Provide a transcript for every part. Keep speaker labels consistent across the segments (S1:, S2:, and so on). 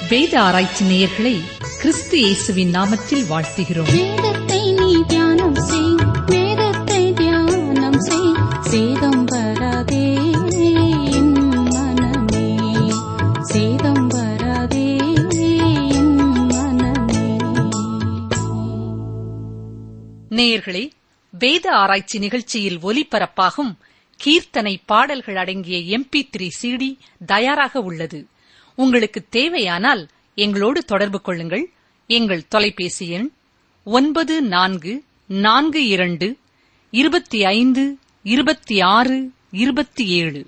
S1: வேத ஆராய்ச்சி நேயர்களை கிறிஸ்து இயேசுவின் நாமத்தில் வாழ்த்துகிறோம்
S2: வேதத்தை நீ தியானம் செய் வேதத்தை தியானம் செய் சேதம் வராதே என் மனமே சேதம் வராதே என் மனமே
S1: நேயர்களே வேத ஆராய்ச்சி நிகழ்ச்சியில் ஒலிபரப்பாகும் கீர்த்தனை பாடல்கள் அடங்கிய எம்பி த்ரீ சிடி தயாராக உள்ளது உங்களுக்கு தேவையானால் எங்களோடு தொடர்பு கொள்ளுங்கள் எங்கள் தொலைபேசி எண் ஒன்பது நான்கு நான்கு இரண்டு இருபத்தி ஐந்து இருபத்தி ஆறு இருபத்தி ஏழு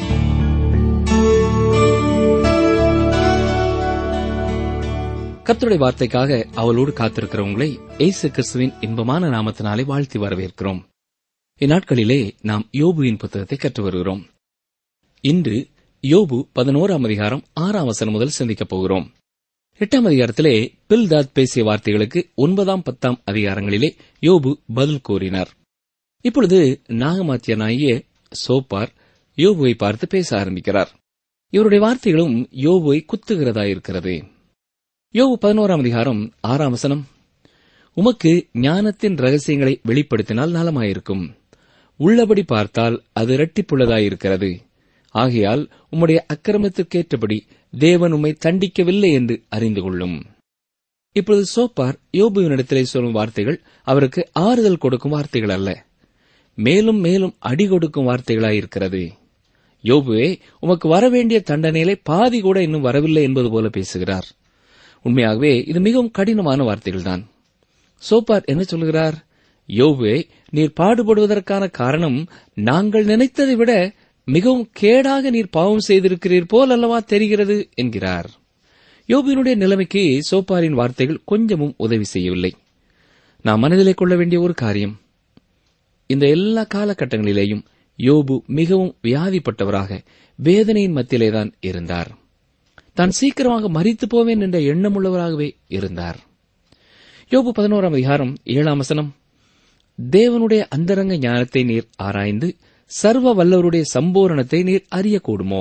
S3: கர்த்தருடைய வார்த்தைக்காக அவளோடு காத்திருக்கிறவங்களை இயேசு கிறிஸ்துவின் இன்பமான நாமத்தினாலே வாழ்த்தி வரவேற்கிறோம் இந்நாட்களிலே நாம் யோபுவின் புத்தகத்தை கற்று வருகிறோம் இன்று யோபு பதினோராம் அதிகாரம் ஆறாம் வசனம் முதல் சிந்திக்கப் போகிறோம் எட்டாம் அதிகாரத்திலே பில்தாத் பேசிய வார்த்தைகளுக்கு ஒன்பதாம் பத்தாம் அதிகாரங்களிலே யோபு பதில் கூறினார் இப்பொழுது நாகமாத்தியனாகிய சோப்பார் யோபுவை பார்த்து பேச ஆரம்பிக்கிறார் இவருடைய வார்த்தைகளும் யோபுவை குத்துகிறதாயிருக்கிறது யோபு பதினோராம் அதிகாரம் ஆறாம் வசனம் உமக்கு ஞானத்தின் ரகசியங்களை வெளிப்படுத்தினால் நலமாயிருக்கும் உள்ளபடி பார்த்தால் அது இரட்டிப்புள்ளதாயிருக்கிறது ஆகையால் உம்முடைய அக்கிரமத்திற்கேற்றபடி தேவன் உம்மை தண்டிக்கவில்லை என்று அறிந்து கொள்ளும் இப்பொழுது சோப்பார் யோபுவினிடத்திலே சொல்லும் வார்த்தைகள் அவருக்கு ஆறுதல் கொடுக்கும் வார்த்தைகள் அல்ல மேலும் மேலும் அடி கொடுக்கும் வார்த்தைகளாயிருக்கிறது யோபுவே உமக்கு வரவேண்டிய தண்டனையிலே பாதி கூட இன்னும் வரவில்லை என்பது போல பேசுகிறார் உண்மையாகவே இது மிகவும் கடினமான வார்த்தைகள்தான் சோப்பார் என்ன சொல்கிறார் யோபுவே நீர் பாடுபடுவதற்கான காரணம் நாங்கள் நினைத்ததை விட மிகவும் கேடாக நீர் பாவம் செய்திருக்கிறீர் போல் அல்லவா தெரிகிறது என்கிறார் யோபுவினுடைய நிலைமைக்கு சோப்பாரின் வார்த்தைகள் கொஞ்சமும் உதவி செய்யவில்லை நாம் மனதிலே கொள்ள வேண்டிய ஒரு காரியம் இந்த எல்லா காலகட்டங்களிலேயும் யோபு மிகவும் வியாதிப்பட்டவராக வேதனையின் மத்தியிலேதான் இருந்தார் தான் சீக்கிரமாக மறித்து போவேன் என்ற எண்ணமுள்ளவராகவே இருந்தார் யோபு பதினோராம் அதிகாரம் ஏழாம் வசனம் தேவனுடைய அந்தரங்க ஞானத்தை நீர் ஆராய்ந்து சர்வ வல்லவருடைய சம்பூரணத்தை நீர் அறியக்கூடுமோ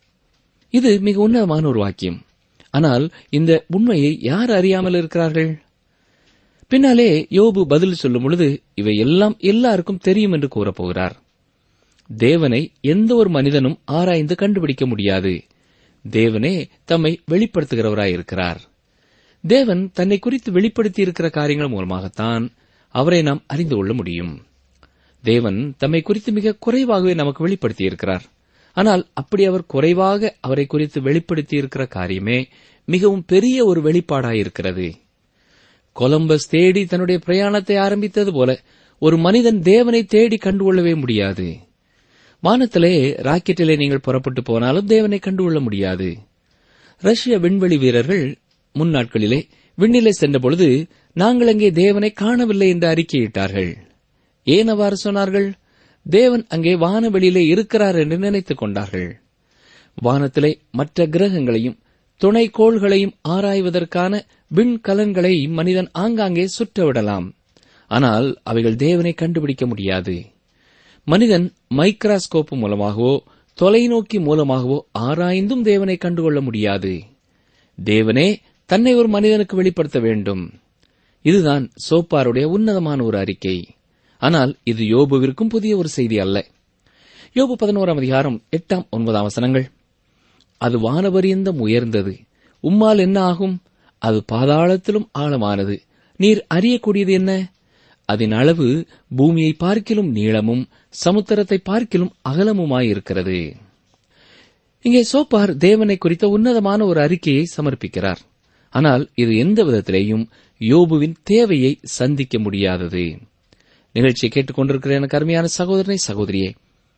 S3: இது மிக உன்னதமான ஒரு வாக்கியம் ஆனால் இந்த உண்மையை யார் அறியாமல் இருக்கிறார்கள் பின்னாலே யோபு பதில் சொல்லும் பொழுது இவை எல்லாம் எல்லாருக்கும் தெரியும் என்று கூறப்போகிறார் தேவனை எந்த ஒரு மனிதனும் ஆராய்ந்து கண்டுபிடிக்க முடியாது தேவனே தம்மை வெளிப்படுத்துகிறவராயிருக்கிறார் தேவன் தன்னை குறித்து வெளிப்படுத்தி இருக்கிற காரியங்கள் மூலமாகத்தான் அவரை நாம் அறிந்து கொள்ள முடியும் தேவன் தம்மை குறித்து மிக குறைவாகவே நமக்கு வெளிப்படுத்தியிருக்கிறார் ஆனால் அப்படி அவர் குறைவாக அவரை குறித்து வெளிப்படுத்தியிருக்கிற காரியமே மிகவும் பெரிய ஒரு வெளிப்பாடாயிருக்கிறது கொலம்பஸ் தேடி தன்னுடைய பிரயாணத்தை ஆரம்பித்தது போல ஒரு மனிதன் தேவனை தேடி கண்டுகொள்ளவே முடியாது வானத்திலே ராக்கெட்டிலே நீங்கள் புறப்பட்டு போனாலும் தேவனை கண்டுகொள்ள முடியாது ரஷ்ய விண்வெளி வீரர்கள் முன்னாட்களிலே விண்ணிலே சென்றபொழுது நாங்கள் அங்கே தேவனை காணவில்லை என்று அறிக்கையிட்டார்கள் ஏன் அவ்வாறு சொன்னார்கள் தேவன் அங்கே வானவெளியிலே இருக்கிறார் என்று நினைத்துக் கொண்டார்கள் வானத்திலே மற்ற கிரகங்களையும் துணைக்கோள்களையும் ஆராய்வதற்கான விண்கலன்களை மனிதன் ஆங்காங்கே சுற்றவிடலாம் ஆனால் அவைகள் தேவனை கண்டுபிடிக்க முடியாது மனிதன் மைக்ராஸ்கோப் மூலமாகவோ தொலைநோக்கி மூலமாகவோ ஆராய்ந்தும் தேவனை கண்டுகொள்ள முடியாது தேவனே தன்னை ஒரு மனிதனுக்கு வெளிப்படுத்த வேண்டும் இதுதான் சோப்பாருடைய உன்னதமான ஒரு அறிக்கை ஆனால் இது யோபுவிற்கும் புதிய ஒரு செய்தி அல்ல யோபு பதினோராம் அதிகாரம் எட்டாம் ஒன்பதாம் வசனங்கள் அது வானபரியந்தம் உயர்ந்தது உம்மால் என்ன ஆகும் அது பாதாளத்திலும் ஆழமானது நீர் அறியக்கூடியது என்ன அதன் அளவு பூமியை பார்க்கிலும் நீளமும் சமுத்திரத்தை பார்க்கிலும் அகலமுமாயிருக்கிறது இங்கே சோப்பார் தேவனை குறித்த உன்னதமான ஒரு அறிக்கையை சமர்ப்பிக்கிறார் ஆனால் இது எந்த விதத்திலேயும் யோபுவின் தேவையை சந்திக்க முடியாதது நிகழ்ச்சியை கேட்டுக்கொண்டிருக்கிற எனக்கு அருமையான சகோதரனை சகோதரியே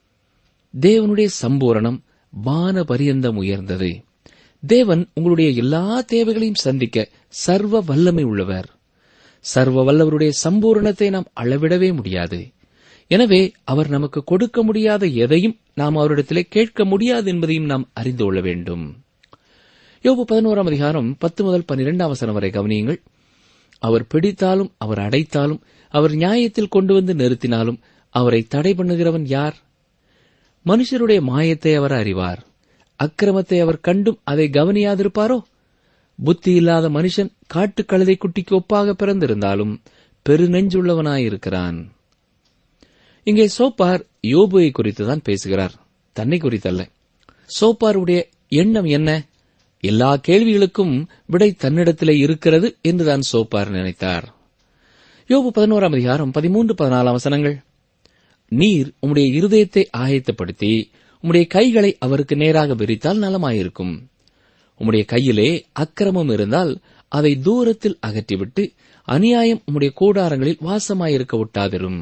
S3: தேவனுடைய சம்பூரணம் வான பரியந்தம் உயர்ந்தது தேவன் உங்களுடைய எல்லா தேவைகளையும் சந்திக்க சர்வ வல்லமை உள்ளவர் சர்வ வல்லவருடைய சம்பூரணத்தை நாம் அளவிடவே முடியாது எனவே அவர் நமக்கு கொடுக்க முடியாத எதையும் நாம் அவரிடத்திலே கேட்க முடியாது என்பதையும் நாம் அறிந்து கொள்ள வேண்டும் யோபு பதினோராம் அதிகாரம் பத்து முதல் பன்னிரெண்டாம் வசனம் வரை கவனியுங்கள் அவர் பிடித்தாலும் அவர் அடைத்தாலும் அவர் நியாயத்தில் கொண்டு வந்து நிறுத்தினாலும் அவரை தடை பண்ணுகிறவன் யார் மனுஷருடைய மாயத்தை அவர் அறிவார் அக்கிரமத்தை அவர் கண்டும் அதை கவனியாதிருப்பாரோ புத்தி இல்லாத மனுஷன் காட்டுக் கழுதை குட்டிக்கு ஒப்பாக பிறந்திருந்தாலும் பெருநெஞ்சுள்ளவனாயிருக்கிறான் இங்கே சோப்பார் யோபுவை குறித்துதான் பேசுகிறார் தன்னை குறித்தல்ல சோப்பாருடைய எண்ணம் என்ன எல்லா கேள்விகளுக்கும் விடை தன்னிடத்திலே இருக்கிறது என்றுதான் சோப்பார் நினைத்தார் யோபு பதினோராம் அதிகாரம் பதிமூன்று பதினாலாம் வசனங்கள் நீர் உம்முடைய இருதயத்தை ஆயத்தப்படுத்தி உம்முடைய கைகளை அவருக்கு நேராக விரித்தால் நலமாயிருக்கும் உம்முடைய கையிலே அக்கிரமம் இருந்தால் அதை தூரத்தில் அகற்றிவிட்டு அநியாயம் உம்முடைய கூடாரங்களில் வாசமாயிருக்க விட்டாதிரும்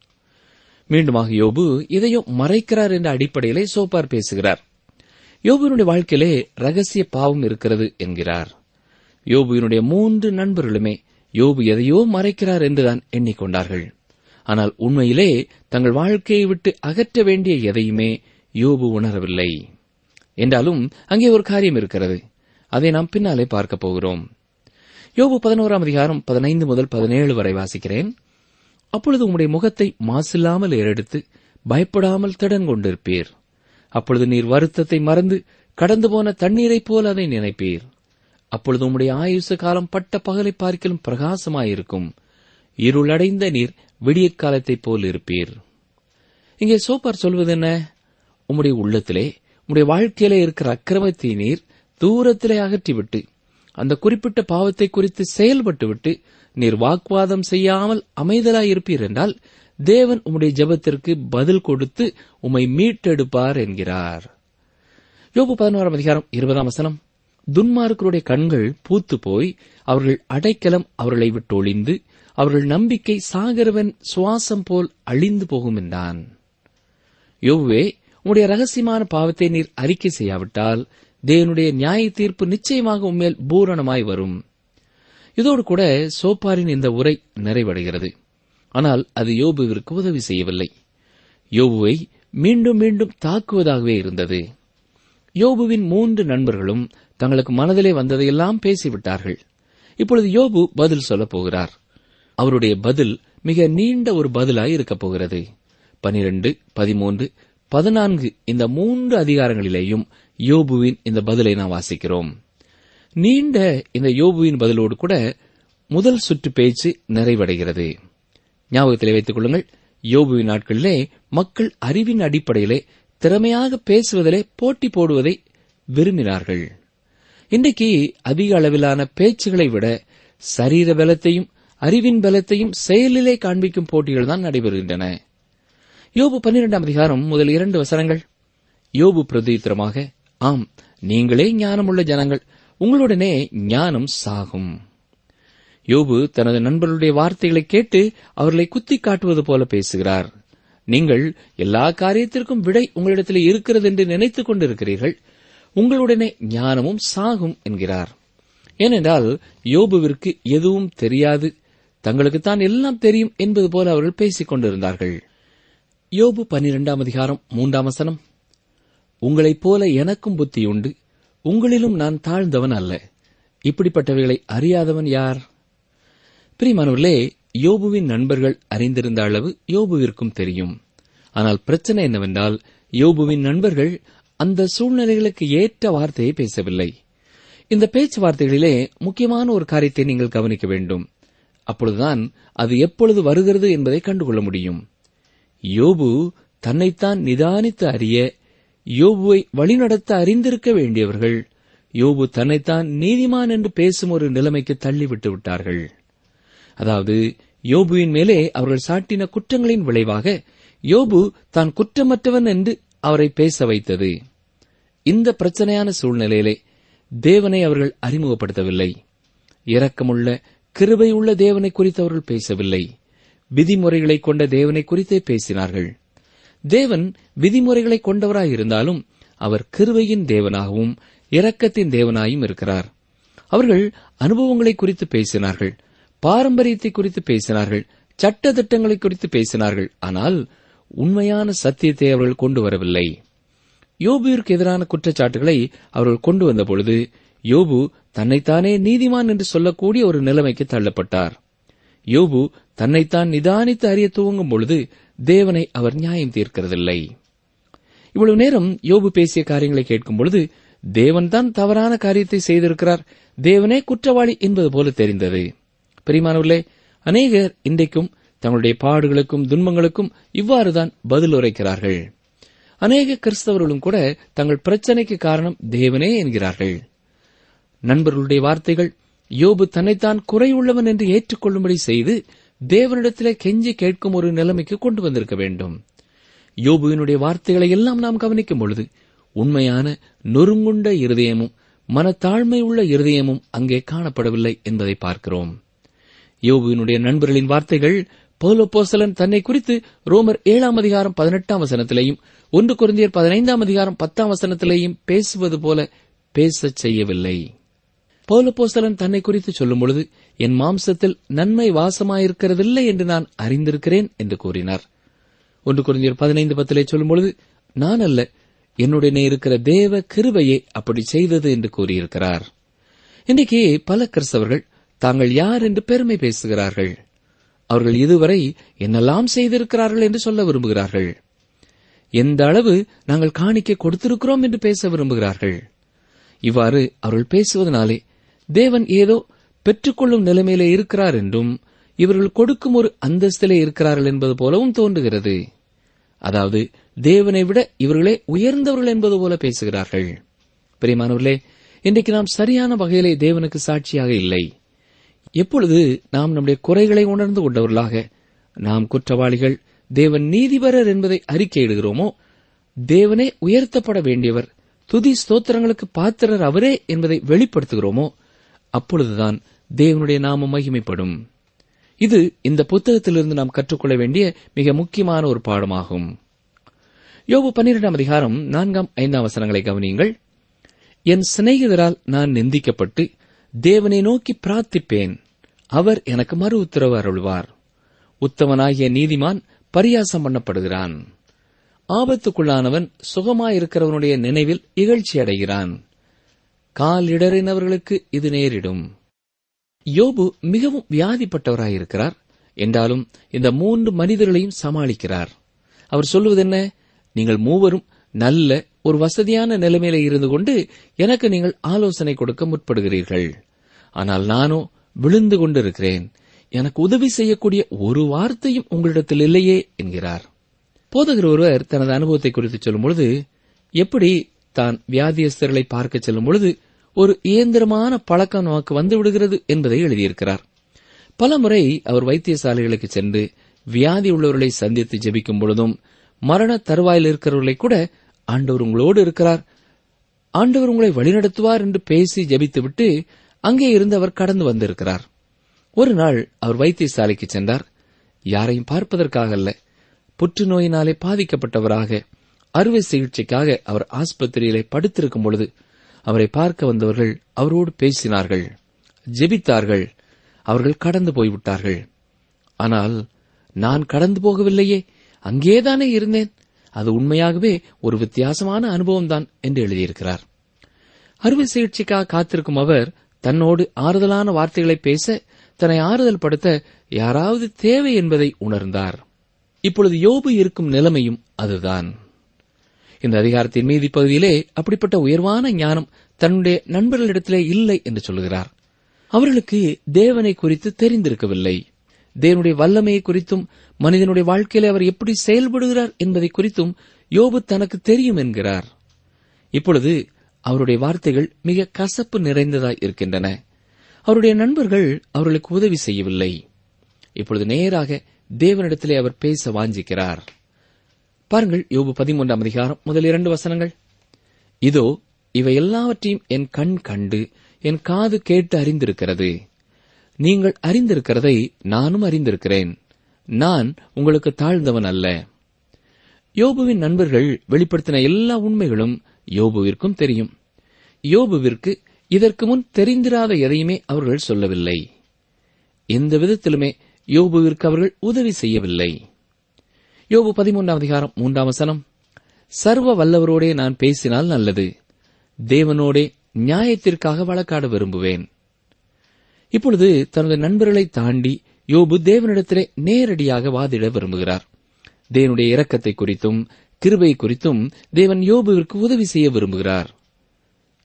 S3: மீண்டுமாக யோபு இதையோ மறைக்கிறார் என்ற அடிப்படையிலே சோப்பார் பேசுகிறார் யோபுவினுடைய வாழ்க்கையிலே ரகசிய பாவம் இருக்கிறது என்கிறார் யோபுவினுடைய மூன்று நண்பர்களுமே யோபு எதையோ மறைக்கிறார் என்றுதான் எண்ணிக்கொண்டார்கள் ஆனால் உண்மையிலே தங்கள் வாழ்க்கையை விட்டு அகற்ற வேண்டிய எதையுமே யோபு உணரவில்லை என்றாலும் அங்கே ஒரு காரியம் இருக்கிறது அதை நாம் பின்னாலே பார்க்கப் போகிறோம் யோபு பதினோராம் அதிகாரம் பதினைந்து முதல் பதினேழு வரை வாசிக்கிறேன் அப்பொழுது உம்முடைய முகத்தை மாசில்லாமல் ஏறெடுத்து பயப்படாமல் திடன் கொண்டிருப்பீர் அப்பொழுது நீர் வருத்தத்தை மறந்து கடந்து போன தண்ணீரைப் போல அதை நினைப்பீர் அப்பொழுது உம்முடைய ஆயுச காலம் பட்ட பகலை பார்க்கலும் பிரகாசமாயிருக்கும் இருளடைந்த நீர் விடியற் காலத்தைப் போல் இருப்பீர் இங்கே சோப்பார் சொல்வது என்ன உம்முடைய உள்ளத்திலே உம்முடைய வாழ்க்கையிலே இருக்கிற அக்கிரமத்தை நீர் தூரத்திலே அகற்றிவிட்டு அந்த குறிப்பிட்ட பாவத்தை குறித்து செயல்பட்டுவிட்டு நீர் வாக்குவாதம் செய்யாமல் அமைதலாயிருப்பீர் என்றால் தேவன் உம்முடைய ஜெபத்திற்கு பதில் கொடுத்து உம்மை மீட்டெடுப்பார் என்கிறார் யோபு பதினோராம் அதிகாரம் இருபதாம் வசனம் துன்மார்க்கருடைய கண்கள் பூத்து போய் அவர்கள் அடைக்கலம் அவர்களை விட்டு ஒளிந்து அவர்கள் நம்பிக்கை சாகரவன் சுவாசம் போல் அழிந்து போகும் என்றான் யோபுவே உம்முடைய ரகசியமான பாவத்தை நீர் அறிக்கை செய்யாவிட்டால் தேவனுடைய நியாய தீர்ப்பு நிச்சயமாக உண்மையில் பூரணமாய் வரும் இதோடு கூட சோப்பாரின் இந்த உரை நிறைவடைகிறது ஆனால் அது யோபுவிற்கு உதவி செய்யவில்லை யோபுவை மீண்டும் மீண்டும் தாக்குவதாகவே இருந்தது யோபுவின் மூன்று நண்பர்களும் தங்களுக்கு மனதிலே வந்ததையெல்லாம் பேசிவிட்டார்கள் இப்பொழுது யோபு பதில் சொல்லப் போகிறார் அவருடைய பதில் மிக நீண்ட ஒரு பதிலாய் இருக்கப் போகிறது பனிரெண்டு பதிமூன்று பதினான்கு இந்த மூன்று அதிகாரங்களிலேயும் யோபுவின் இந்த பதிலை நாம் வாசிக்கிறோம் நீண்ட இந்த யோபுவின் பதிலோடு கூட முதல் சுற்று பேச்சு நிறைவடைகிறது ஞாபகத்திலே வைத்துக் கொள்ளுங்கள் யோபுவின் நாட்களிலே மக்கள் அறிவின் அடிப்படையிலே திறமையாக பேசுவதிலே போட்டி போடுவதை விரும்பினார்கள் இன்றைக்கு அதிக அளவிலான பேச்சுகளை விட சரீர பலத்தையும் அறிவின் பலத்தையும் செயலிலே காண்பிக்கும் போட்டிகள் தான் நடைபெறுகின்றன யோபு பன்னிரெண்டாம் அதிகாரம் முதல் இரண்டு வசனங்கள் யோபு பிரதித்திரமாக ஆம் நீங்களே ஞானமுள்ள ஜனங்கள் உங்களுடனே ஞானம் சாகும் யோபு தனது நண்பர்களுடைய வார்த்தைகளை கேட்டு அவர்களை குத்தி காட்டுவது போல பேசுகிறார் நீங்கள் எல்லா காரியத்திற்கும் விடை உங்களிடத்தில் இருக்கிறது என்று நினைத்துக் கொண்டிருக்கிறீர்கள் உங்களுடனே ஞானமும் சாகும் என்கிறார் ஏனென்றால் யோபுவிற்கு எதுவும் தெரியாது தங்களுக்குத்தான் எல்லாம் தெரியும் என்பது போல அவர்கள் பேசிக் கொண்டிருந்தார்கள் யோபு பன்னிரெண்டாம் அதிகாரம் மூன்றாம் வசனம் உங்களைப் போல எனக்கும் புத்தி உண்டு உங்களிலும் நான் தாழ்ந்தவன் அல்ல இப்படிப்பட்டவைகளை அறியாதவன் யார் பிரிமானவர்களே யோபுவின் நண்பர்கள் அறிந்திருந்த அளவு யோபுவிற்கும் தெரியும் ஆனால் பிரச்சனை என்னவென்றால் யோபுவின் நண்பர்கள் அந்த சூழ்நிலைகளுக்கு ஏற்ற வார்த்தையை பேசவில்லை இந்த பேச்சுவார்த்தைகளிலே முக்கியமான ஒரு காரியத்தை நீங்கள் கவனிக்க வேண்டும் அப்பொழுதுதான் அது எப்பொழுது வருகிறது என்பதை கண்டுகொள்ள முடியும் யோபு தன்னைத்தான் நிதானித்து அறிய யோபுவை வழிநடத்த அறிந்திருக்க வேண்டியவர்கள் யோபு தன்னைத்தான் நீதிமான் என்று பேசும் ஒரு நிலைமைக்கு தள்ளிவிட்டு விட்டார்கள் அதாவது யோபுவின் மேலே அவர்கள் சாட்டின குற்றங்களின் விளைவாக யோபு தான் குற்றமற்றவன் என்று அவரை பேச வைத்தது இந்த பிரச்சனையான சூழ்நிலையிலே தேவனை அவர்கள் அறிமுகப்படுத்தவில்லை இரக்கமுள்ள கிருபையுள்ள தேவனை குறித்து அவர்கள் பேசவில்லை விதிமுறைகளை கொண்ட தேவனை குறித்தே பேசினார்கள் தேவன் விதிமுறைகளை கொண்டவராய் இருந்தாலும் அவர் கிருபையின் தேவனாகவும் இரக்கத்தின் தேவனாயும் இருக்கிறார் அவர்கள் அனுபவங்களை குறித்து பேசினார்கள் பாரம்பரியத்தை குறித்து பேசினார்கள் சட்ட திட்டங்களை குறித்து பேசினார்கள் ஆனால் உண்மையான சத்தியத்தை அவர்கள் கொண்டு வரவில்லை யோபுவிற்கு எதிரான குற்றச்சாட்டுகளை அவர்கள் கொண்டு வந்த பொழுது யோபு தன்னைத்தானே நீதிமான் என்று சொல்லக்கூடிய ஒரு நிலைமைக்கு தள்ளப்பட்டார் யோபு தன்னைத்தான் நிதானித்து அறிய துவங்கும் பொழுது தேவனை அவர் நியாயம் தீர்க்கிறதில்லை இவ்வளவு நேரம் யோபு பேசிய காரியங்களை கேட்கும் பொழுது தேவன்தான் தவறான காரியத்தை செய்திருக்கிறார் தேவனே குற்றவாளி என்பது போல தெரிந்தது பெரியமானவர்களே அநேகர் இன்றைக்கும் தங்களுடைய பாடுகளுக்கும் துன்பங்களுக்கும் இவ்வாறுதான் பதில் உரைக்கிறார்கள் அநேக கிறிஸ்தவர்களும் கூட தங்கள் பிரச்சனைக்கு காரணம் தேவனே என்கிறார்கள் நண்பர்களுடைய வார்த்தைகள் யோபு தன்னைத்தான் குறையுள்ளவன் என்று ஏற்றுக்கொள்ளும்படி செய்து தேவனிடத்திலே கெஞ்சி கேட்கும் ஒரு நிலைமைக்கு கொண்டு வந்திருக்க வேண்டும் யோபுவினுடைய வார்த்தைகளை எல்லாம் நாம் கவனிக்கும் பொழுது உண்மையான நொறுங்குண்ட இருதயமும் மனத்தாழ்மை உள்ள இருதயமும் அங்கே காணப்படவில்லை என்பதை பார்க்கிறோம் யோபுவினுடைய நண்பர்களின் வார்த்தைகள் பௌலோப்போசலன் தன்னை குறித்து ரோமர் ஏழாம் அதிகாரம் பதினெட்டாம் வசனத்திலேயும் ஒன்று குருந்தியர் பதினைந்தாம் அதிகாரம் பத்தாம் வசனத்திலேயும் பேசுவது போல பேசச் செய்யவில்லை பௌலப்போஸ்தலன் தன்னை குறித்து சொல்லும் பொழுது என் மாம்சத்தில் நன்மை வாசமாயிருக்கிறதில்லை என்று நான் அறிந்திருக்கிறேன் என்று கூறினார் ஒன்று குருந்தியர் பதினைந்து பத்திலே சொல்லும் பொழுது நான் அல்ல என்னுடனே இருக்கிற தேவ கிருபையே அப்படி செய்தது என்று கூறியிருக்கிறார் இன்றைக்கு பல கிறிஸ்தவர்கள் தாங்கள் யார் என்று பெருமை பேசுகிறார்கள் அவர்கள் இதுவரை என்னெல்லாம் செய்திருக்கிறார்கள் என்று சொல்ல விரும்புகிறார்கள் எந்த அளவு நாங்கள் காணிக்கை கொடுத்திருக்கிறோம் என்று பேச விரும்புகிறார்கள் இவ்வாறு அவர்கள் பேசுவதனாலே தேவன் ஏதோ பெற்றுக்கொள்ளும் நிலைமையிலே இருக்கிறார் என்றும் இவர்கள் கொடுக்கும் ஒரு அந்தஸ்திலே இருக்கிறார்கள் என்பது போலவும் தோன்றுகிறது அதாவது தேவனை விட இவர்களே உயர்ந்தவர்கள் என்பது போல பேசுகிறார்கள் பிரியமானவர்களே இன்றைக்கு நாம் சரியான வகையிலே தேவனுக்கு சாட்சியாக இல்லை எப்பொழுது நாம் நம்முடைய குறைகளை உணர்ந்து கொண்டவர்களாக நாம் குற்றவாளிகள் தேவன் நீதிபரர் என்பதை அறிக்கையிடுகிறோமோ தேவனே உயர்த்தப்பட வேண்டியவர் துதி ஸ்தோத்திரங்களுக்கு பாத்திரர் அவரே என்பதை வெளிப்படுத்துகிறோமோ அப்பொழுதுதான் தேவனுடைய நாமம் மகிமைப்படும் இது இந்த புத்தகத்திலிருந்து நாம் கற்றுக்கொள்ள வேண்டிய மிக முக்கியமான ஒரு பாடமாகும் யோபு பன்னிரெண்டாம் அதிகாரம் நான்காம் ஐந்தாம் வசனங்களை கவனியுங்கள் என் சிநேகிதரால் நான் நிந்திக்கப்பட்டு தேவனை நோக்கி பிரார்த்திப்பேன் அவர் எனக்கு மறு உத்தரவு அருள்வார் உத்தமனாகிய நீதிமான் பரியாசம் பண்ணப்படுகிறான் ஆபத்துக்குள்ளானவன் சுகமாயிருக்கிறவனுடைய நினைவில் இகழ்ச்சி அடைகிறான் கால் இடறினவர்களுக்கு இது நேரிடும் யோபு மிகவும் வியாதிப்பட்டவராயிருக்கிறார் என்றாலும் இந்த மூன்று மனிதர்களையும் சமாளிக்கிறார் அவர் சொல்லுவது என்ன நீங்கள் மூவரும் நல்ல ஒரு வசதியான நிலைமையில இருந்து கொண்டு எனக்கு நீங்கள் ஆலோசனை கொடுக்க முற்படுகிறீர்கள் ஆனால் நானோ விழுந்து கொண்டிருக்கிறேன் எனக்கு உதவி செய்யக்கூடிய ஒரு வார்த்தையும் உங்களிடத்தில் இல்லையே என்கிறார் போதகர் ஒருவர் தனது அனுபவத்தை குறித்து சொல்லும் பொழுது எப்படி தான் வியாதியஸ்தர்களை பார்க்க செல்லும் பொழுது ஒரு இயந்திரமான பழக்கம் நமக்கு வந்து விடுகிறது என்பதை எழுதியிருக்கிறார் பலமுறை அவர் வைத்தியசாலைகளுக்கு சென்று வியாதி உள்ளவர்களை சந்தித்து ஜெபிக்கும் பொழுதும் மரண தருவாயில் இருக்கிறவர்களை கூட ஆண்டவர் உங்களோடு இருக்கிறார் ஆண்டவர் உங்களை வழிநடத்துவார் என்று பேசி ஜெபித்துவிட்டு அங்கே இருந்து அவர் கடந்து வந்திருக்கிறார் ஒரு நாள் அவர் வைத்தியசாலைக்கு சென்றார் யாரையும் பார்ப்பதற்காக அல்ல புற்றுநோயினாலே பாதிக்கப்பட்டவராக அறுவை சிகிச்சைக்காக அவர் ஆஸ்பத்திரியிலே படுத்திருக்கும் பொழுது அவரை பார்க்க வந்தவர்கள் அவரோடு பேசினார்கள் ஜெபித்தார்கள் அவர்கள் கடந்து போய்விட்டார்கள் ஆனால் நான் கடந்து போகவில்லையே அங்கேதானே இருந்தேன் அது உண்மையாகவே ஒரு வித்தியாசமான அனுபவம்தான் என்று எழுதியிருக்கிறார் அறுவை சிகிச்சைக்காக காத்திருக்கும் அவர் தன்னோடு ஆறுதலான வார்த்தைகளை பேச தன்னை ஆறுதல் படுத்த யாராவது தேவை என்பதை உணர்ந்தார் இப்பொழுது யோபு இருக்கும் நிலைமையும் அதுதான் இந்த அதிகாரத்தின் மீதி பகுதியிலே அப்படிப்பட்ட உயர்வான ஞானம் தன்னுடைய நண்பர்களிடத்திலே இல்லை என்று சொல்லுகிறார் அவர்களுக்கு தேவனை குறித்து தெரிந்திருக்கவில்லை தேவனுடைய வல்லமையை குறித்தும் மனிதனுடைய வாழ்க்கையிலே அவர் எப்படி செயல்படுகிறார் என்பதை குறித்தும் யோபு தனக்கு தெரியும் என்கிறார் இப்பொழுது அவருடைய வார்த்தைகள் மிக கசப்பு நிறைந்ததாய் இருக்கின்றன அவருடைய நண்பர்கள் அவர்களுக்கு உதவி செய்யவில்லை இப்பொழுது நேராக தேவனிடத்திலே அவர் பேச வாஞ்சிக்கிறார் பாருங்கள் யோபு பதிமூன்றாம் அதிகாரம் முதல் இரண்டு வசனங்கள் இதோ இவை எல்லாவற்றையும் என் கண் கண்டு என் காது கேட்டு அறிந்திருக்கிறது நீங்கள் அறிந்திருக்கிறதை நானும் அறிந்திருக்கிறேன் நான் உங்களுக்கு தாழ்ந்தவன் அல்ல யோபுவின் நண்பர்கள் வெளிப்படுத்தின எல்லா உண்மைகளும் யோபுவிற்கும் தெரியும் யோபுவிற்கு இதற்கு முன் தெரிந்திராத எதையுமே அவர்கள் சொல்லவில்லை எந்த விதத்திலுமே யோபுவிற்கு அவர்கள் உதவி செய்யவில்லை யோபு பதிமூன்றாம் அதிகாரம் மூன்றாம் வசனம் சர்வ வல்லவரோடே நான் பேசினால் நல்லது தேவனோடே நியாயத்திற்காக வழக்காட விரும்புவேன் இப்பொழுது தனது நண்பர்களை தாண்டி யோபு தேவனிடத்திலே நேரடியாக வாதிட விரும்புகிறார் தேவனுடைய இரக்கத்தை குறித்தும் கிருபை குறித்தும் தேவன் யோபுவிற்கு உதவி செய்ய விரும்புகிறார்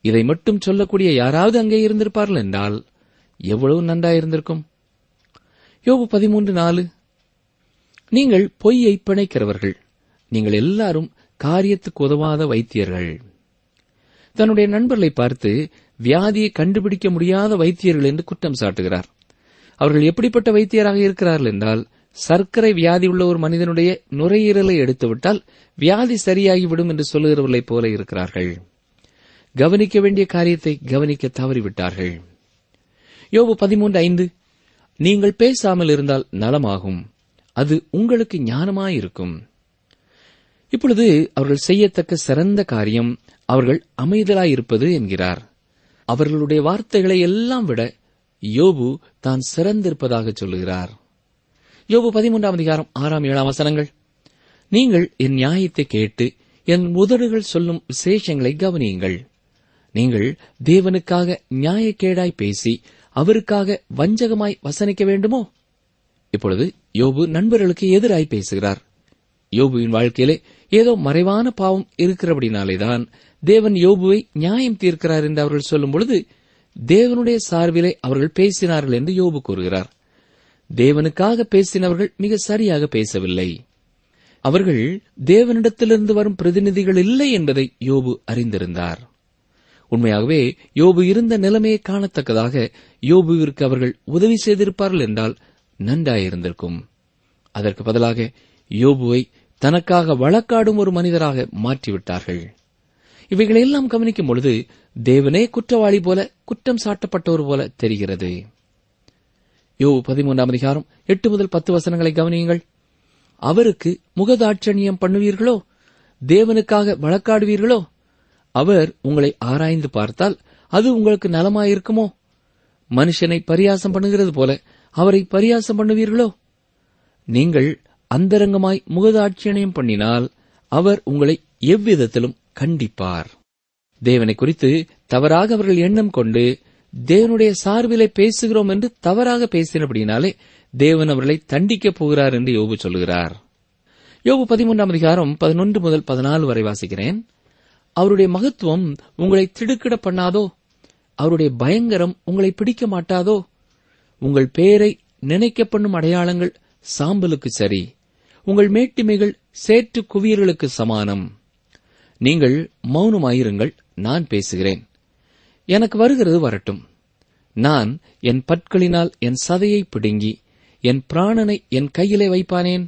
S3: இதை மட்டும் சொல்லக்கூடிய யாராவது அங்கே இருந்திருப்பார்கள் என்றால் எவ்வளவு நன்றாயிருந்திருக்கும் யோபு பதிமூன்று நாலு நீங்கள் பொய்யை பிணைக்கிறவர்கள் நீங்கள் எல்லாரும் காரியத்துக்கு உதவாத வைத்தியர்கள் தன்னுடைய நண்பர்களை பார்த்து வியாதியை கண்டுபிடிக்க முடியாத வைத்தியர்கள் என்று குற்றம் சாட்டுகிறார் அவர்கள் எப்படிப்பட்ட வைத்தியராக இருக்கிறார்கள் என்றால் சர்க்கரை வியாதி உள்ள ஒரு மனிதனுடைய நுரையீரலை எடுத்துவிட்டால் வியாதி சரியாகிவிடும் என்று சொல்லுகிறவர்களைப் போல இருக்கிறார்கள் கவனிக்க வேண்டிய காரியத்தை கவனிக்க தவறிவிட்டார்கள் யோபு பதிமூன்று ஐந்து நீங்கள் பேசாமல் இருந்தால் நலமாகும் அது உங்களுக்கு ஞானமாயிருக்கும் இப்பொழுது அவர்கள் செய்யத்தக்க சிறந்த காரியம் அவர்கள் அமைதலாயிருப்பது என்கிறார் அவர்களுடைய வார்த்தைகளை எல்லாம் விட யோபு தான் சிறந்திருப்பதாக சொல்லுகிறார் யோபு பதிமூன்றாம் அதிகாரம் ஆறாம் ஏழாம் வசனங்கள் நீங்கள் என் நியாயத்தை கேட்டு என் உதடுகள் சொல்லும் விசேஷங்களை கவனியுங்கள் நீங்கள் தேவனுக்காக நியாயக்கேடாய் பேசி அவருக்காக வஞ்சகமாய் வசனிக்க வேண்டுமோ இப்பொழுது யோபு நண்பர்களுக்கு எதிராய் பேசுகிறார் யோபுவின் வாழ்க்கையிலே ஏதோ மறைவான பாவம் இருக்கிறபடினாலேதான் தேவன் யோபுவை நியாயம் தீர்க்கிறார் என்று அவர்கள் சொல்லும் பொழுது தேவனுடைய சார்பிலே அவர்கள் பேசினார்கள் என்று யோபு கூறுகிறார் தேவனுக்காக பேசினவர்கள் மிக சரியாக பேசவில்லை அவர்கள் தேவனிடத்திலிருந்து வரும் பிரதிநிதிகள் இல்லை என்பதை யோபு அறிந்திருந்தார் உண்மையாகவே யோபு இருந்த நிலைமையை காணத்தக்கதாக யோபுவிற்கு அவர்கள் உதவி செய்திருப்பார்கள் என்றால் நன்றாயிருந்திருக்கும் அதற்கு பதிலாக யோபுவை தனக்காக வழக்காடும் ஒரு மனிதராக மாற்றிவிட்டார்கள் இவைகளெல்லாம் கவனிக்கும் பொழுது தேவனே குற்றவாளி போல குற்றம் சாட்டப்பட்டவர் போல தெரிகிறது யோபு பதிமூன்றாம் அதிகாரம் எட்டு முதல் பத்து வசனங்களை கவனியுங்கள் அவருக்கு முகதாட்சணியம் பண்ணுவீர்களோ தேவனுக்காக வழக்காடுவீர்களோ அவர் உங்களை ஆராய்ந்து பார்த்தால் அது உங்களுக்கு நலமாயிருக்குமோ மனுஷனை பரியாசம் பண்ணுகிறது போல அவரை பரியாசம் பண்ணுவீர்களோ நீங்கள் அந்தரங்கமாய் முகதாட்சியணையம் பண்ணினால் அவர் உங்களை எவ்விதத்திலும் கண்டிப்பார் தேவனை குறித்து தவறாக அவர்கள் எண்ணம் கொண்டு தேவனுடைய சார்பிலே பேசுகிறோம் என்று தவறாக பேசினபடினாலே தேவன் அவர்களை தண்டிக்கப் போகிறார் என்று யோபு சொல்கிறார் யோபு பதிமூன்றாம் அதிகாரம் பதினொன்று முதல் பதினாலு வரை வாசிக்கிறேன் அவருடைய மகத்துவம் உங்களை திடுக்கிட பண்ணாதோ அவருடைய பயங்கரம் உங்களை பிடிக்க மாட்டாதோ உங்கள் பேரை நினைக்க பண்ணும் அடையாளங்கள் சாம்பலுக்கு சரி உங்கள் மேட்டிமைகள் சேற்று குவியல்களுக்கு சமானம் நீங்கள் மௌனமாயிருங்கள் நான் பேசுகிறேன் எனக்கு வருகிறது வரட்டும் நான் என் பற்களினால் என் சதையை பிடுங்கி என் பிராணனை என் கையிலே வைப்பானேன்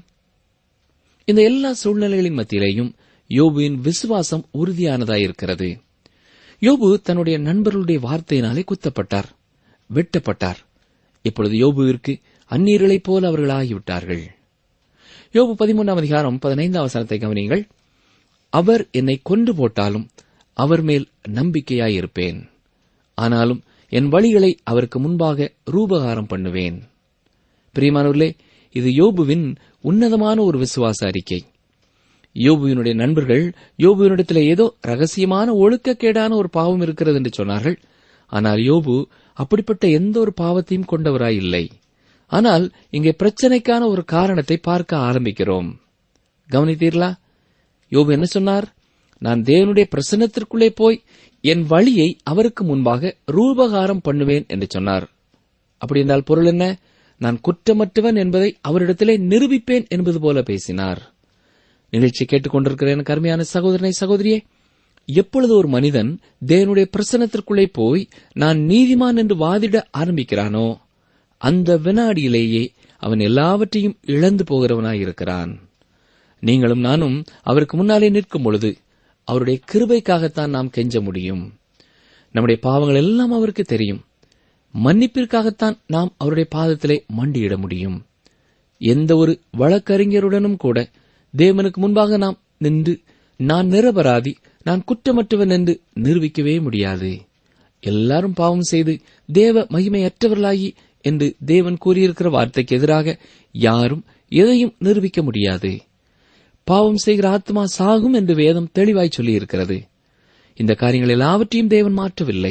S3: இந்த எல்லா சூழ்நிலைகளின் மத்தியிலேயும் யோபுவின் விசுவாசம் உறுதியானதாயிருக்கிறது யோபு தன்னுடைய நண்பர்களுடைய வார்த்தையினாலே குத்தப்பட்டார் வெட்டப்பட்டார் இப்பொழுது யோபுவிற்கு அந்நீர்களைப் போல அவர்கள் ஆகிவிட்டார்கள் யோபு பதிமூன்றாம் அதிகாரம் பதினைந்தாம் வசனத்தை கவனியுங்கள் அவர் என்னை கொன்று போட்டாலும் அவர் மேல் நம்பிக்கையாயிருப்பேன் ஆனாலும் என் வழிகளை அவருக்கு முன்பாக ரூபகாரம் பண்ணுவேன் பிரியமானவர்களே இது யோபுவின் உன்னதமான ஒரு விசுவாச அறிக்கை யோபுவினுடைய நண்பர்கள் யோபுவினிடத்தில் ஏதோ ரகசியமான ஒழுக்கக்கேடான ஒரு பாவம் இருக்கிறது என்று சொன்னார்கள் ஆனால் யோபு அப்படிப்பட்ட எந்த ஒரு பாவத்தையும் கொண்டவராய் இல்லை ஆனால் இங்கே பிரச்சனைக்கான ஒரு காரணத்தை பார்க்க ஆரம்பிக்கிறோம் கவனித்தீர்களா யோபு என்ன சொன்னார் நான் தேவனுடைய பிரசன்னத்திற்குள்ளே போய் என் வழியை அவருக்கு முன்பாக ரூபகாரம் பண்ணுவேன் என்று சொன்னார் அப்படி என்றால் பொருள் என்ன நான் குற்றமற்றவன் என்பதை அவரிடத்திலே நிரூபிப்பேன் என்பது போல பேசினார் நிகழ்ச்சி கேட்டுக்கொண்டிருக்கிற எனக்கு அருமையான சகோதரனை சகோதரியே எப்பொழுது ஒரு மனிதன் தேவனுடைய பிரசனத்திற்குள்ளே போய் நான் நீதிமான் என்று வாதிட ஆரம்பிக்கிறானோ அந்த வினாடியிலேயே அவன் எல்லாவற்றையும் இழந்து போகிறவனாயிருக்கிறான் நீங்களும் நானும் அவருக்கு முன்னாலே நிற்கும் பொழுது அவருடைய கிருபைக்காகத்தான் நாம் கெஞ்ச முடியும் நம்முடைய பாவங்கள் எல்லாம் அவருக்கு தெரியும் மன்னிப்பிற்காகத்தான் நாம் அவருடைய பாதத்திலே மண்டியிட முடியும் எந்த ஒரு வழக்கறிஞருடனும் கூட தேவனுக்கு முன்பாக நாம் நின்று நான் நிரபராதி நான் குற்றமற்றவன் என்று நிரூபிக்கவே முடியாது எல்லாரும் பாவம் செய்து தேவ மகிமையற்றவர்களாகி என்று தேவன் கூறியிருக்கிற வார்த்தைக்கு எதிராக யாரும் எதையும் நிரூபிக்க முடியாது பாவம் செய்கிற ஆத்மா சாகும் என்று வேதம் தெளிவாய் சொல்லியிருக்கிறது இந்த காரியங்கள் எல்லாவற்றையும் தேவன் மாற்றவில்லை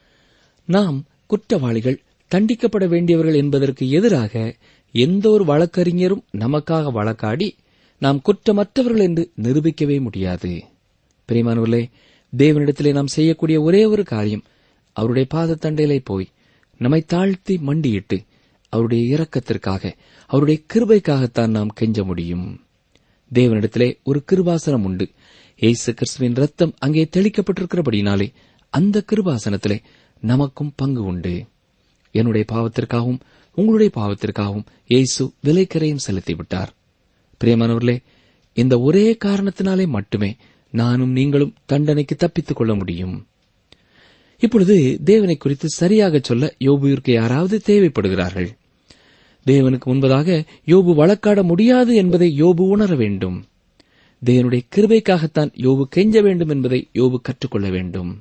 S3: நாம் குற்றவாளிகள் தண்டிக்கப்பட வேண்டியவர்கள் என்பதற்கு எதிராக எந்த ஒரு வழக்கறிஞரும் நமக்காக வழக்காடி நாம் குற்றமற்றவர்கள் என்று நிரூபிக்கவே முடியாது பிரிமானவர்களே தேவனிடத்திலே நாம் செய்யக்கூடிய ஒரே ஒரு காரியம் அவருடைய பாதத்தண்டையிலே போய் நம்மை தாழ்த்தி மண்டியிட்டு அவருடைய இரக்கத்திற்காக அவருடைய கிருபைக்காகத்தான் நாம் கெஞ்ச முடியும் தேவனிடத்திலே ஒரு கிருபாசனம் உண்டு இயேசு கிறிஸ்துவின் ரத்தம் அங்கே தெளிக்கப்பட்டிருக்கிறபடினாலே அந்த கிருபாசனத்திலே நமக்கும் பங்கு உண்டு என்னுடைய பாவத்திற்காகவும் உங்களுடைய பாவத்திற்காகவும் இயேசு விலைக்கரையும் செலுத்திவிட்டார் பிரியமானவர்களே இந்த ஒரே காரணத்தினாலே மட்டுமே நானும் நீங்களும் தண்டனைக்கு தப்பித்துக் கொள்ள முடியும் இப்பொழுது தேவனை குறித்து சரியாக சொல்ல யோபுவிற்கு யாராவது தேவைப்படுகிறார்கள் தேவனுக்கு முன்பதாக யோபு வழக்காட முடியாது என்பதை யோபு உணர வேண்டும் தேவனுடைய கிருபைக்காகத்தான் யோபு கெஞ்ச வேண்டும் என்பதை யோபு கற்றுக்கொள்ள வேண்டும்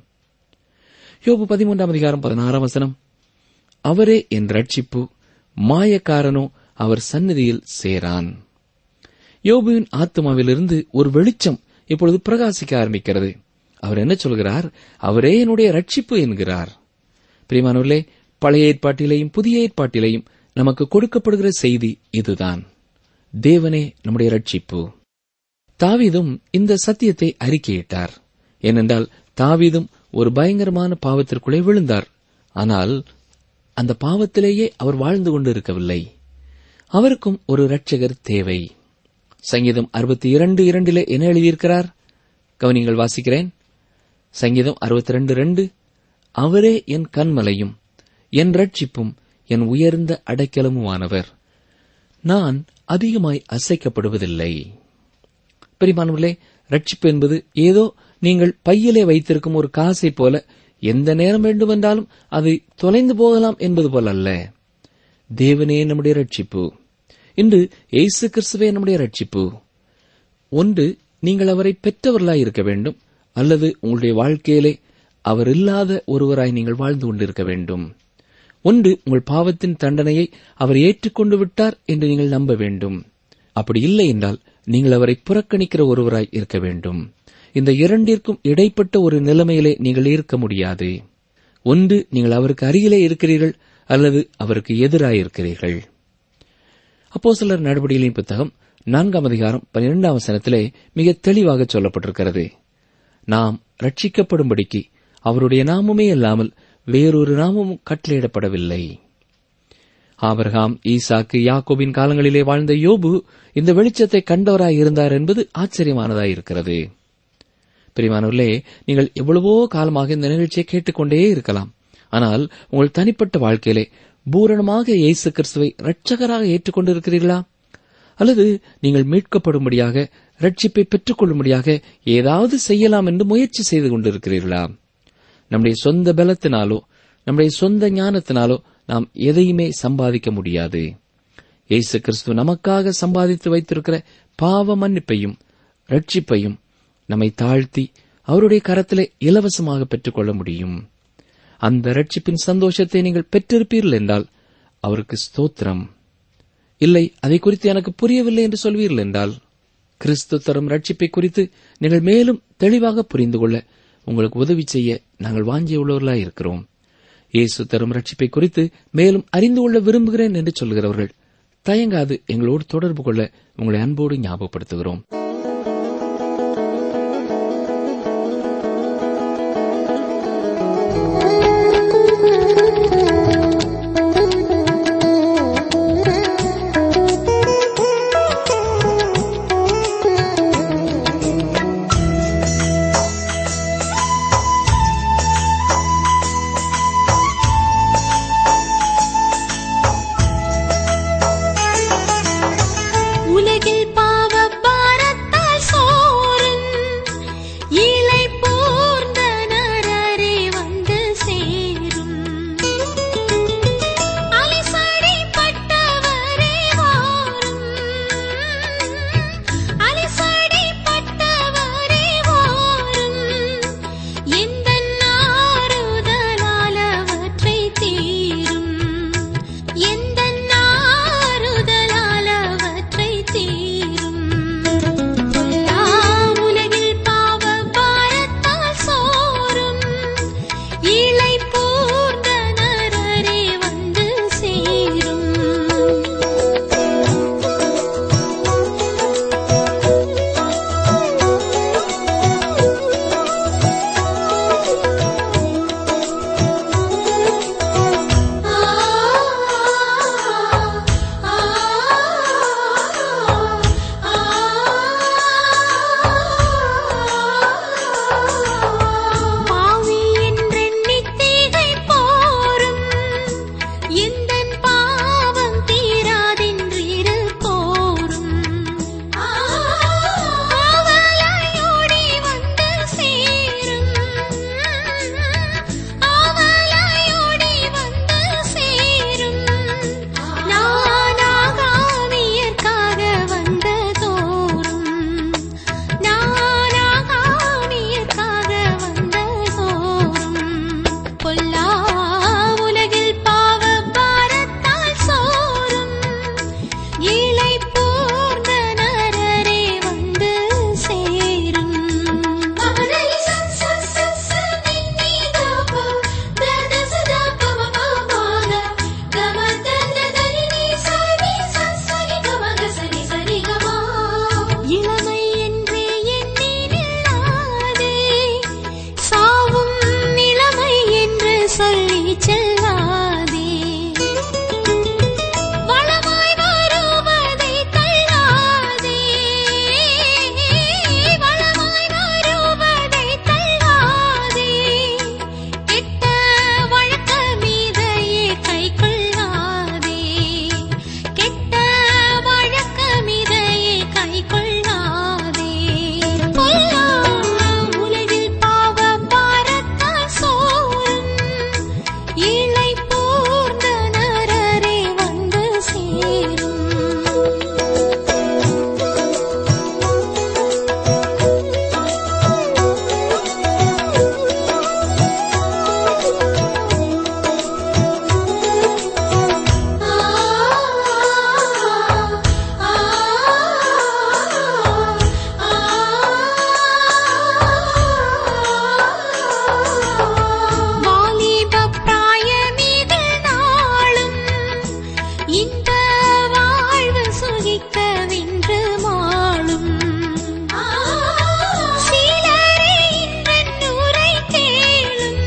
S3: யோபு பதிமூன்றாம் அதிகாரம் பதினாறாம் வசனம் அவரே என் ரட்சிப்பு மாயக்காரனோ அவர் சந்நிதியில் சேரான் யோபுவின் ஆத்மாவிலிருந்து ஒரு வெளிச்சம் இப்பொழுது பிரகாசிக்க ஆரம்பிக்கிறது அவர் என்ன சொல்கிறார் அவரே என்னுடைய ரட்சிப்பு என்கிறார் பிரியமானவர்களே பழைய ஏற்பாட்டிலேயும் புதிய ஏற்பாட்டிலேயும் நமக்கு கொடுக்கப்படுகிற செய்தி இதுதான் தேவனே நம்முடைய ரட்சிப்பு தாவீதும் இந்த சத்தியத்தை அறிக்கையிட்டார் ஏனென்றால் தாவீதும் ஒரு பயங்கரமான பாவத்திற்குள்ளே விழுந்தார் ஆனால் அந்த பாவத்திலேயே அவர் வாழ்ந்து கொண்டிருக்கவில்லை அவருக்கும் ஒரு இரட்சகர் தேவை சங்கீதம் அறுபத்தி இரண்டு இரண்டிலே என்ன எழுதியிருக்கிறார் கவனிங்கள் வாசிக்கிறேன் சங்கீதம் அறுபத்தி ரெண்டு ரெண்டு அவரே என் கண்மலையும் என் ரட்சிப்பும் என் உயர்ந்த அடைக்கலமுமானவர் நான் அதிகமாய் அசைக்கப்படுவதில்லை பெரியமானவர்களே ரட்சிப்பு என்பது ஏதோ நீங்கள் பையிலே வைத்திருக்கும் ஒரு காசை போல எந்த நேரம் வேண்டுமென்றாலும் அது தொலைந்து போகலாம் என்பது போல அல்ல தேவனே நம்முடைய ரட்சிப்பு இன்று இயேசு கிறிஸ்துவே நம்முடைய ரட்சிப்பு ஒன்று நீங்கள் அவரை பெற்றவர்களாய் இருக்க வேண்டும் அல்லது உங்களுடைய வாழ்க்கையிலே அவர் இல்லாத ஒருவராய் நீங்கள் வாழ்ந்து கொண்டிருக்க வேண்டும் ஒன்று உங்கள் பாவத்தின் தண்டனையை அவர் ஏற்றுக்கொண்டு விட்டார் என்று நீங்கள் நம்ப வேண்டும் அப்படி இல்லை என்றால் நீங்கள் அவரை புறக்கணிக்கிற ஒருவராய் இருக்க வேண்டும் இந்த இரண்டிற்கும் இடைப்பட்ட ஒரு நிலைமையிலே நீங்கள் இருக்க முடியாது ஒன்று நீங்கள் அவருக்கு அருகிலே இருக்கிறீர்கள் அல்லது அவருக்கு எதிராக இருக்கிறீர்கள் அப்போ சிலர் நடவடிக்கைகளின் புத்தகம் நான்காம் அதிகாரம் பன்னிரெண்டாம் வசனத்திலே மிக தெளிவாக சொல்லப்பட்டிருக்கிறது நாம் ரட்சிக்கப்படும்படிக்கு அவருடைய நாமமே அல்லாமல் வேறொரு நாமமும் கட்டளையிடப்படவில்லை ஆபரகாம் ஈசாக்கு யாக்கோபின் காலங்களிலே வாழ்ந்த யோபு இந்த வெளிச்சத்தை கண்டவராய் இருந்தார் என்பது ஆச்சரியமானதாய் இருக்கிறது பிரிமானவர்களே நீங்கள் எவ்வளவோ காலமாக இந்த நிகழ்ச்சியை கேட்டுக்கொண்டே இருக்கலாம் ஆனால் உங்கள் தனிப்பட்ட வாழ்க்கையிலே பூரணமாக இயேசு கிறிஸ்துவை இரட்சகராக ஏற்றுக்கொண்டிருக்கிறீர்களா அல்லது நீங்கள் மீட்கப்படும்படியாக ரட்சிப்பை பெற்றுக் கொள்ளும்படியாக ஏதாவது செய்யலாம் என்று முயற்சி செய்து கொண்டிருக்கிறீர்களா நம்முடைய சொந்த பலத்தினாலோ நம்முடைய சொந்த ஞானத்தினாலோ நாம் எதையுமே சம்பாதிக்க முடியாது இயேசு கிறிஸ்து நமக்காக சம்பாதித்து வைத்திருக்கிற பாவ மன்னிப்பையும் ரட்சிப்பையும் நம்மை தாழ்த்தி அவருடைய கரத்திலே இலவசமாக பெற்றுக்கொள்ள முடியும் அந்த ரட்சிப்பின் சந்தோஷத்தை நீங்கள் பெற்றிருப்பீர்கள் என்றால் அவருக்கு ஸ்தோத்திரம் இல்லை அதை குறித்து எனக்கு புரியவில்லை என்று சொல்வீர்கள் என்றால் கிறிஸ்து தரும் ரட்சிப்பை குறித்து நீங்கள் மேலும் தெளிவாக புரிந்து கொள்ள உங்களுக்கு உதவி செய்ய நாங்கள் வாஞ்சியுள்ளவர்களாய் இருக்கிறோம் இயேசு தரும் ரட்சிப்பை குறித்து மேலும் அறிந்து கொள்ள விரும்புகிறேன் என்று சொல்கிறவர்கள் தயங்காது எங்களோடு தொடர்பு கொள்ள உங்களை அன்போடு ஞாபகப்படுத்துகிறோம்
S2: உலகில் பாவ பாரத்தை விலகிச் செல்லாதே வளமாய் வருவதை தள்ளாதே வளமாய் வருவதை தள்ளாதே கெட்ட வழக்கமிதையே கைக்கொள்ளாதே கெட்ட வழக்கமிதையே கைக்கொள்ளாதே பொல்லா உலகில் பாவ பாரத்தால் சோறும் இளை போர்ந்த நரரே வந்து சேரும் வாலிபப் பிராயமிது நாளும் இந்த வாழ்வு சுகிக்கவென்று மாளும் சீலரே இன்றென்னுரை கேளும்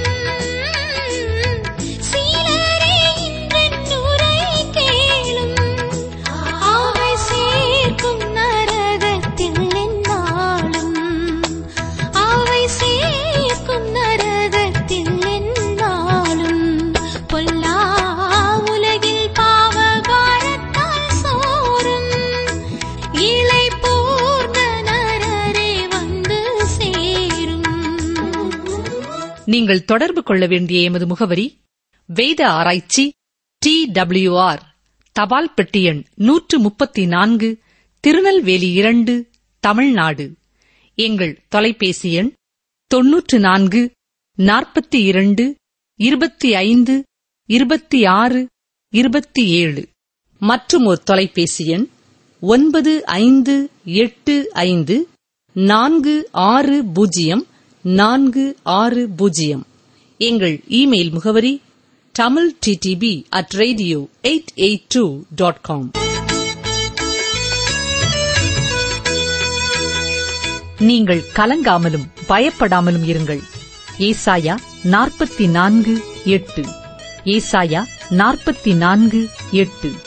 S2: சீலரே இன்றென்னுரை கேளும் ஆவை சேர்க்கும் நரகத்தில் எந்நாளும் ஆவை சேர்க்கும் நரகத்தில் எந்நாளும் பொல்லா உலகில் பாவ பாரத்தால் சோறும் இலை போர்ந்த நரரே வந்து சேரும்
S1: நீங்கள் தொடர்பு கொள்ள வேண்டிய எமது முகவரி வேத ஆராய்ச்சி டி ஆர் தபால் பெட்டி எண் நூற்று முப்பத்தி நான்கு திருநெல்வேலி இரண்டு தமிழ்நாடு எங்கள் தொலைபேசி எண் தொன்னூற்று நான்கு நாற்பத்தி இரண்டு இருபத்தி ஐந்து இருபத்தி ஆறு இருபத்தி ஏழு மற்றும் ஒரு தொலைபேசி எண் ஒன்பது ஐந்து எட்டு ஐந்து நான்கு ஆறு பூஜ்ஜியம் நான்கு ஆறு பூஜ்ஜியம் எங்கள் இமெயில் முகவரி Tamil TTB at radio eight eight two dot com நீங்கள் கலங்காமலும் பயப்படாமலும் இருங்கள் ஏசாயா நாற்பத்தி நான்கு எட்டு ஏசாயா நாற்பத்தி நான்கு எட்டு